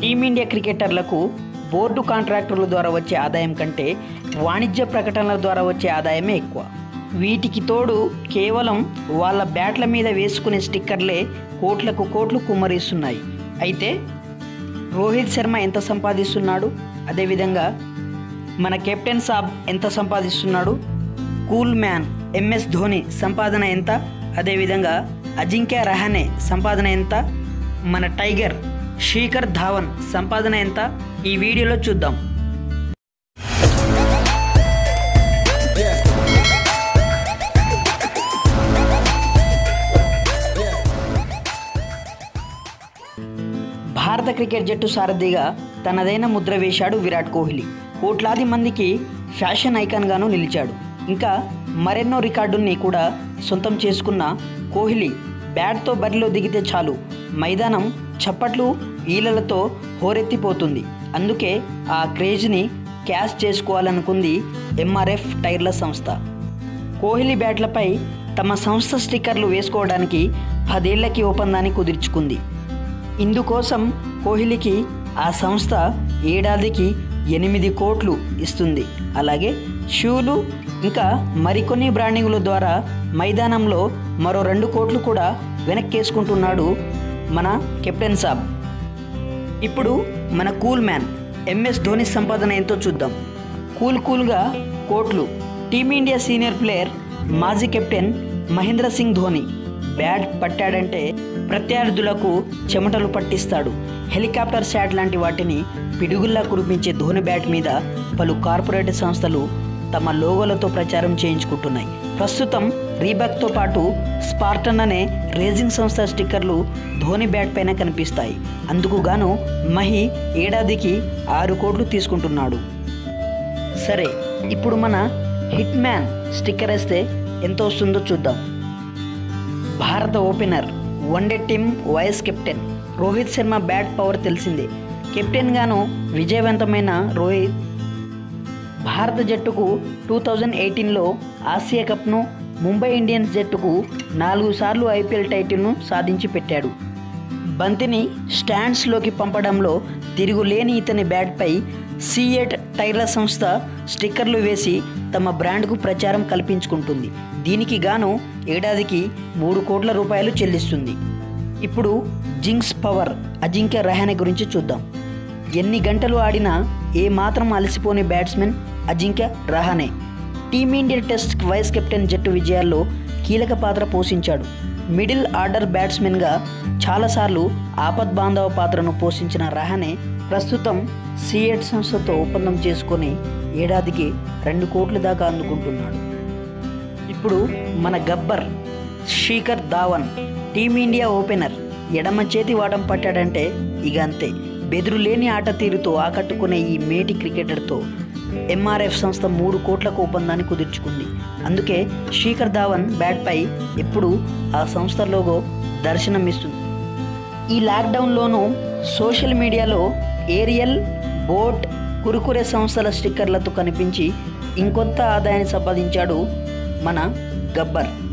team India క్రికెటర్లకు board కాంట్రాక్టర్ల ద్వారా వచ్చే ఆదాయం కంటే వాణిజ్య ప్రకటనల ద్వారా వచ్చే ఆదాయమే ఎక్కువ వీటికి తోడు కేవలం వాళ్ళ బ్యాట్ల మీద వేసుకునే స్టిక్కర్లే కోట్లకు కోట్లు కుమ్మరిస్తున్నాయి అయితే రోహిత్ శర్మ ఎంత సంపాదిస్తున్నాడు అదేవిధంగా మన కెప్టెన్ సాబ్ ఎంత సంపాదిస్తున్నాడు కూల్ మ్యాన్ ఎంఎస్ ధోని సంపాదన ఎంత అదేవిధంగా అజింక్య రహానే సంపాదన ఎంత మన టైగర్ శీఖర్ ధావన్ సంపాదన ఎంత ఈ వీడియోలో చూద్దాం భారత క్రికెట్ జట్టు సారథిగా తనదైన ముద్ర వేశాడు విరాట్ కోహ్లీ కోట్లాది మందికి ఫ్యాషన్ ఐకాన్గాను నిలిచాడు ఇంకా మరెన్నో రికార్డుల్ని కూడా సొంతం చేసుకున్న కోహ్లీ బ్యాట్తో బరిలో దిగితే చాలు మైదానం చప్పట్లు ఈలలతో హోరెత్తిపోతుంది అందుకే ఆ క్రేజ్ని క్యాష్ చేసుకోవాలనుకుంది ఎంఆర్ఎఫ్ టైర్ల సంస్థ కోహ్లీ బ్యాట్లపై తమ సంస్థ స్టిక్కర్లు వేసుకోవడానికి పదేళ్లకి ఒప్పందాన్ని కుదుర్చుకుంది ఇందుకోసం కోహ్లీకి ఆ సంస్థ ఏడాదికి ఎనిమిది కోట్లు ఇస్తుంది అలాగే షూలు ఇంకా మరికొన్ని బ్రాండింగుల ద్వారా మైదానంలో మరో రెండు కోట్లు కూడా వెనక్కేసుకుంటున్నాడు మన కెప్టెన్ సాబ్ ఇప్పుడు మన కూల్ మ్యాన్ ఎంఎస్ ధోని సంపాదన ఎంతో చూద్దాం కూల్ కూల్గా కోట్లు Team India senior player ex captain Mahendra Singh Dhoni bat పట్టాడంటే ప్రత్యర్థులకు చెమటలు పట్టిస్తాడు హెలికాప్టర్ షాట్ లాంటి వాటిని పిడుగుల్లా కురిపించే ధోని బ్యాట్ మీద పలు కార్పొరేట్ సంస్థలు తమ లోగోలతో ప్రచారం చేయించుకుంటున్నాయి ప్రస్తుతం రీబాక్తో పాటు స్పార్టన్ అనే రేసింగ్ సంస్థ స్టిక్కర్లు ధోని బ్యాట్ పైన కనిపిస్తాయి అందుకు గాను మహి ఏడాదికి ఆరు కోట్లు తీసుకుంటున్నాడు సరే ఇప్పుడు మన హిట్ మ్యాన్ స్టిక్కర్ వేస్తే ఎంత వస్తుందో చూద్దాం భారత opener one day team vice captain Rohit Sharma bat power తెలిసిందే కెప్టెన్గాను విజయవంతమైన రోహిత్ భారత జట్టుకు టూ థౌజండ్ ఎయిటీన్లో ఆసియా కప్ను ముంబై ఇండియన్స్ జట్టుకు నాలుగు సార్లు ఐపీఎల్ టైటిల్ను సాధించి పెట్టాడు బంతిని స్టాండ్స్లోకి పంపడంలో తిరుగులేని ఇతని బ్యాట్పై సిఎట్ టైర్ల సంస్థ స్టిక్కర్లు వేసి తమ బ్రాండ్కు ప్రచారం కల్పించుకుంటుంది దీనికి గాను ఏడాదికి మూడు కోట్ల రూపాయలు చెల్లిస్తుంది ఇప్పుడు జింక్స్ పవర్ అజింక్య రహానే గురించి చూద్దాం ఎన్ని గంటలు ఆడినా ఏ మాత్రం అలసిపోని batsmen Ajinkya Rahane Team India test vice captain జట్టు విజయాల్లో కీలక పాత్ర పోషించాడు మిడిల్ ఆర్డర్ బ్యాట్స్మెన్గా చాలాసార్లు ఆపద్ బాంధవ పాత్రను పోషించిన రహానే ప్రస్తుతం సిఎట్ సంస్థతో ఒప్పందం చేసుకొని ఏడాదికి రెండు కోట్ల దాకా అందుకుంటున్నాడు ఇప్పుడు మన గబ్బర్ శీఖర్ ధావన్ టీమిండియా ఓపెనర్ ఎడమ చేతి వాటం పట్టాడంటే ఇక అంతే బెదురులేని ఆట తీరుతో ఆకట్టుకునే ఈ మేటి క్రికెటర్తో ఎంఆర్ఎఫ్ సంస్థ మూడు కోట్లకు ఒప్పందాన్ని కుదుర్చుకుంది అందుకే శీఖర్ ధావన్ బ్యాట్పై ఎప్పుడు ఆ సంస్థ లోగో దర్శనమిస్తుంది ఈ లాక్డౌన్లోనూ సోషల్ మీడియాలో ఏరియల్ బోట్ కురుకురే సంస్థల స్టిక్కర్లతో కనిపించి ఇంకొంత ఆదాయాన్ని సంపాదించాడు మన గబ్బర్